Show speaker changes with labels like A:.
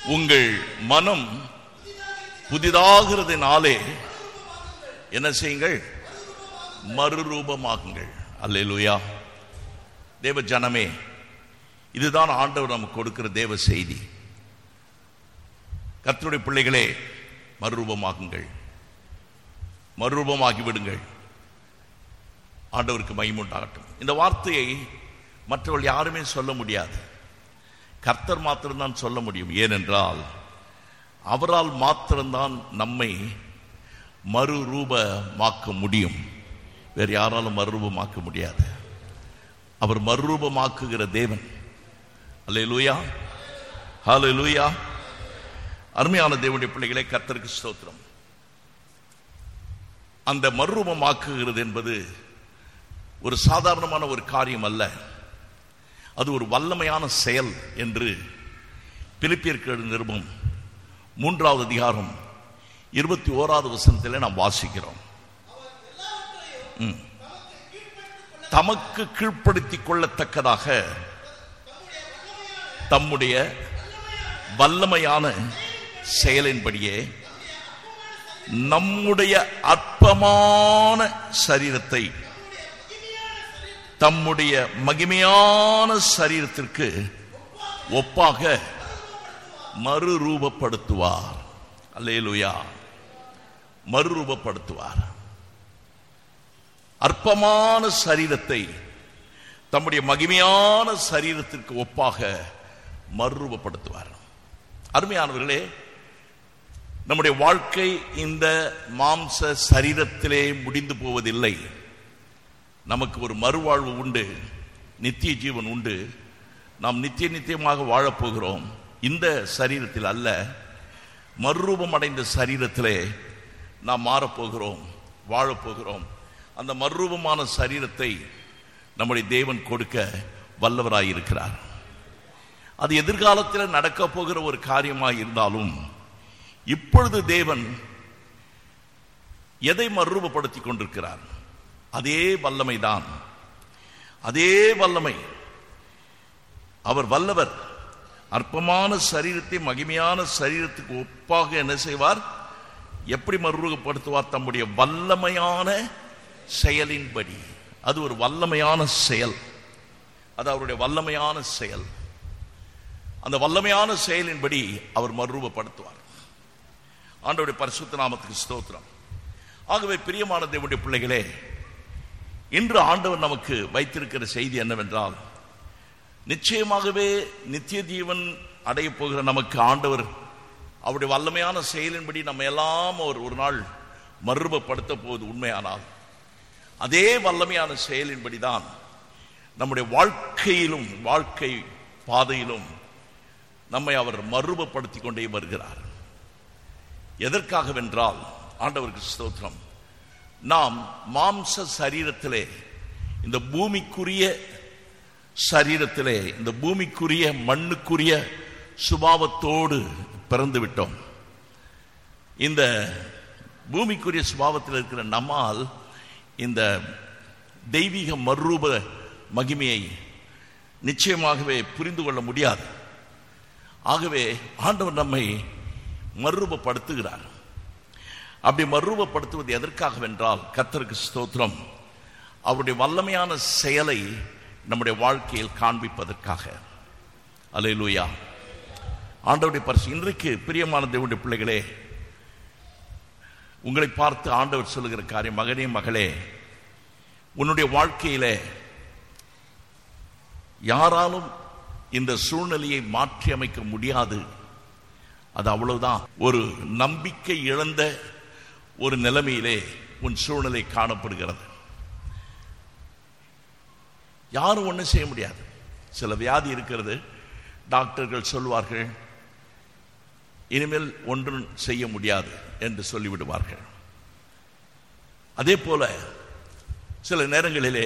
A: உங்கள் மனம் புதிதாகிறதுனாலே என்ன செய்யுங்கள் மறுரூபமாகுங்கள் அல்லேலூயா தேவ ஜனமே இதுதான் ஆண்டவர் நமக்கு கொடுக்கிற தேவ செய்தி கர்த்தருடைய பிள்ளைகளே மறுரூபமாகுங்கள் மறுரூபமாகி விடுங்கள் ஆண்டவருக்கு மகிமுண்டாகட்டும் இந்த வார்த்தையை மற்றவர்கள் யாருமே சொல்ல முடியாது கர்த்தர் மாத்திரம்தான் சொல்ல முடியும் ஏனென்றால் அவரால் மாத்திரம்தான் நம்மை மறுரூபமாக்க முடியும் வேறு யாராலும் மறுரூபமாக்க முடியாது அவர் மறுரூபமாக்குகிற தேவன் அல்லேலூயா ஹalleluya அருமையான தேவனுடைய பிள்ளைகளே கர்த்தருக்கு ஸ்தோத்திரம் அந்த மறுரூபமாக்குகிறது என்பது ஒரு சாதாரணமான ஒரு காரியம் அல்ல அது ஒரு வல்லமையான செயல் என்று பிலிப்பியர்கள் நிருபம் மூன்றாவது அதிகாரம் இருபத்தி ஓராவது வசனத்தில் நாம் வாசிக்கிறோம் ம். தமக்கு கீழ்ப்படுத்திக் கொள்ளத்தக்கதாக தம்முடைய வல்லமையான செயலின்படியே நம்முடைய அற்பமான சரீரத்தை தம்முடைய மகிமையான சரீரத்திற்கு ஒப்பாக மறுரூபப்படுத்துவார் அல்லேலூயா மறுரூபப்படுத்துவார் அற்பமான சரீரத்தை தம்முடைய மகிமையான சரீரத்திற்கு ஒப்பாக மறுரூபப்படுத்துவார் அருமையானவர்களே நம்முடைய வாழ்க்கை இந்த மாம்ச சரீரத்திலே முடிந்து போவதில்லை நமக்கு ஒரு மறுவாழ்வு உண்டு நித்திய ஜீவன் உண்டு நாம் நித்திய நித்தியமாக வாழப்போகிறோம் இந்த சரீரத்தில் அல்ல மறுரூபம் அடைந்த சரீரத்திலே நாம் மாறப்போகிறோம் வாழப்போகிறோம் அந்த மறுரூபமான சரீரத்தை நம்முடைய தேவன் கொடுக்க வல்லவராயிருக்கிறார் அது எதிர்காலத்தில் நடக்க போகிற ஒரு காரியமாக இருந்தாலும் இப்பொழுது தேவன் எதை மறுரூபப்படுத்தி கொண்டிருக்கிறார் அதே வல்லமைதான் அதே வல்லமை அவர் வல்லவர் அற்பமான சரீரத்தை மகிமையான சரீரத்துக்கு ஒப்பாக என்ன செய்வார் எப்படி மறுரூபப்படுத்துவார் தம்முடைய வல்லமையான செயலின்படி அது ஒரு வல்லமையான செயல் அது அவருடைய வல்லமையான செயல் அந்த வல்லமையான செயலின்படி அவர் மறுரூபப்படுத்துவார் ஆண்டவருடைய பரிசுத்த நாமத்துக்கு ஸ்தோத்திரம் ஆகவே பிரியமான தேவனுடைய பிள்ளைகளே இன்று ஆண்டவர் நமக்கு வைத்திருக்கிற செய்தி என்னவென்றால் நிச்சயமாகவே நித்திய ஜீவன் அடைய போகிற நமக்கு ஆண்டவர் அவருடைய வல்லமையான செயலின்படி நம்ம எல்லாம் ஒரு ஒரு நாள் மறுரூபப்படுத்த போவது உண்மையானால் அதே வல்லமையான செயலின்படி தான் நம்முடைய வாழ்க்கையிலும் வாழ்க்கை பாதையிலும் நம்மை அவர் மறுரூபப்படுத்தி கொண்டே வருகிறார் எதற்காகவென்றால் ஆண்டவருக்கு ஸ்தோத்திரம் நாம் மாம்ச சரீரத்திலே இந்த பூமிக்குரிய சரீரத்திலே இந்த பூமிக்குரிய மண்ணுக்குரிய சுபாவத்தோடு பிறந்து விட்டோம் இந்த பூமிக்குரிய சுபாவத்தில் இருக்கிற நம்மால் இந்த தெய்வீக மறுரூப மகிமையை நிச்சயமாகவே புரிந்து கொள்ள முடியாது ஆகவே ஆண்டவர் நம்மை மறுரூபப்படுத்துகிறார் அப்படி மறுரூபப்படுத்துவது எதற்காகவென்றால் கத்தருக்கு ஸ்தோத்திரம் அவருடைய வல்லமையான செயலை நம்முடைய வாழ்க்கையில் காண்பிப்பதற்காக அலையிலூயா ஆண்டவருடைய பரிசு இன்றைக்கு பிரியமான தேவனுடைய பிள்ளைகளே உங்களை பார்த்து ஆண்டவர் சொல்லுகிற காரியம் மகனே மகளே உன்னுடைய வாழ்க்கையிலே யாராலும் இந்த சூழ்நிலையை மாற்றி அமைக்க முடியாது அது அவ்வளவுதான் ஒரு நம்பிக்கை இழந்த ஒரு நிலைமையிலே உன் சூழ்நிலை காணப்படுகிறது யாரும் ஒன்றும் செய்ய முடியாது சில வியாதி இருக்கிறது டாக்டர்கள் சொல்வார்கள் இனிமேல் ஒன்றும் செய்ய முடியாது என்று சொல்லிவிடுவார்கள் அதே போல சில நேரங்களிலே